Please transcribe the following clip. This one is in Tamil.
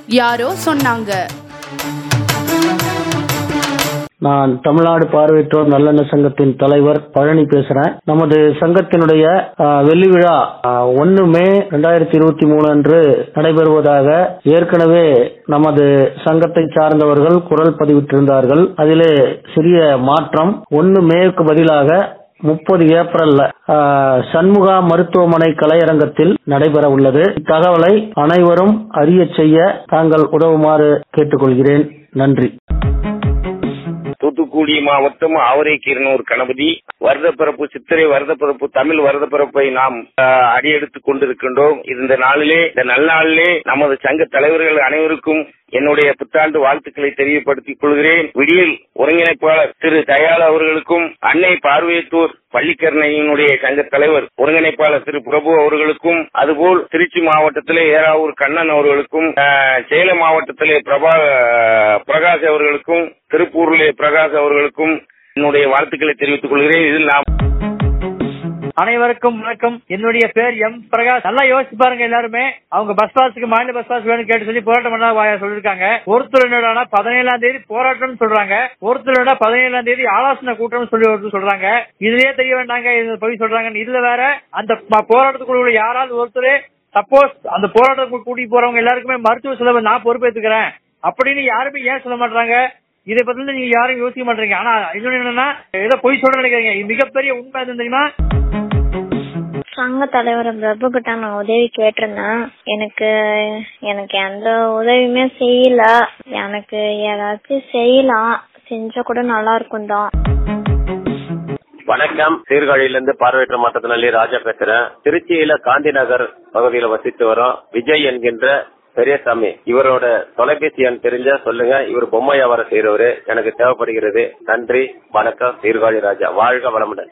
யாரோ சொன்னாங்க நான் தமிழ்நாடு பார்வையற்றோர் நல்லெண்ண சங்கத்தின் தலைவர் பழனி பேசுறேன் நமது சங்கத்தினுடைய ஆஹ், வெள்ளி விழா ஆஹ், ஒன்னு மே ரெண்டாயிரத்தி இருபத்தி மூணு அன்று நடைபெறுவதாக ஏற்கனவே நமது சங்கத்தை சார்ந்தவர்கள் குரல் பதிவிட்டிருந்தார்கள் அதிலே சிறிய மாற்றம் ஒன்னு மேற்கு பதிலாக முப்பது ஏப்ரல்ல ஆஹ், சண்முகா மருத்துவமனை கலையரங்கத்தில் நடைபெற உள்ளது இத்தகவலை அனைவரும் அறிய செய்ய தாங்கள் உதவுமாறு கேட்டுக்கொள்கிறேன் நன்றி தூத்துக்குடி மாவட்டம் ஆவரைக்கீரனூர் கணபதி வருடப்பிறப்பு சித்திரை வருடப்பிறப்பு தமிழ் வருடப்பிறப்பை நாம் அஹ், அடியெடுத்துக் கொண்டிருக்கின்றோம் இந்த நாளிலே இந்த நல்நாளிலே நமது சங்க தலைவர்கள் அனைவருக்கும் என்னுடைய புத்தாண்டு வாழ்த்துக்களை தெரியப்படுத்திக் கொள்கிறேன் விடியல் ஒருங்கிணைப்பாளர் திரு தயாள் அவர்களுக்கும் அன்னை பார்வையத்தூர் பள்ளிக்கரணையினுடைய சங்க தலைவர் ஒருங்கிணைப்பாளர் திரு பிரபு அவர்களுக்கும் அதுபோல் திருச்சி மாவட்டத்திலே ஏறாவூர் கண்ணன் அவர்களுக்கும் அஹ், சேலம் மாவட்டத்திலே பிரபா பிரகாஷ் அவர்களுக்கும் திருப்பூரிலே பிரகாஷ் அவர்களுக்கும் என்னுடைய வாழ்த்துக்களை தெரிவித்துக் கொள்கிறேன் இதில் நாம் அனைவருக்கும் வணக்கம் என்னுடைய பேர் எம் பிரகாஷ் நல்லா யோசிச்சு பாருங்க எல்லாருமே அவங்க பஸ் பாஸுக்கு மாநில பஸ் பாஸ் வேணும் கேட்டு சொல்லி போராட்டம் பண்ண சொல்லிருக்காங்க ஒருத்தர் என்னடா பதினேழாம் தேதி போராட்டம் சொல்றாங்க ஒருத்தர் என்னடா பதினேழாம் தேதி ஆலோசனை கூட்டம் சொல்லி ஒருத்தர் சொல்றாங்க இதுலயே தெரிய வேண்டாங்க இது போய் சொல்றாங்க இதுல வேற அந்த ப- போராட்டத்துக்குள்ள யாராவது ஒருத்தர் சப்போஸ் அந்த போராட்டத்துக்கு கூட்டிட்டு போறவங்க எல்லாருக்குமே மருத்துவ செலவு நான் பொறுப்பேற்றுக்கிறேன் அப்படின்னு யாருமே ஏன் சொல்ல மாட்டாங்க இதை பத்தி நீங்க யாரும் யோசிக்க மாட்டீங்க ஆனா இன்னொன்னு என்னன்னா ஏதோ பொய் சொல்ற நினைக்கிறீங்க இது மிகப்பெரிய உண்மை எது தெரியுமா சங்க தலைவர் பிரபு கிட்ட நான் உதவி கேட்டிருந்தேன் எனக்கு எனக்கு எந்த உதவியுமே செய்யல எனக்கு ஏதாச்சும் செய்யலாம் செஞ்சா கூட நல்லா இருக்கும் தான் வணக்கம் சீர்காழியிலிருந்து பார்வையற்ற மாற்றத்தினாலே ராஜா பேசுறேன் திருச்சியில காந்தி நகர் பகுதியில வசித்து வரோம் விஜய் என்கின்ற பெரியசாமி இவரோட தொலைபேசி எண் தெரிஞ்சா சொல்லுங்க இவர் பொம்மை வியாபாரம் செய்யறவரு எனக்கு தேவைப்படுகிறது நன்றி வணக்கம் சீர்காழி ராஜா வாழ்க வளமுடன்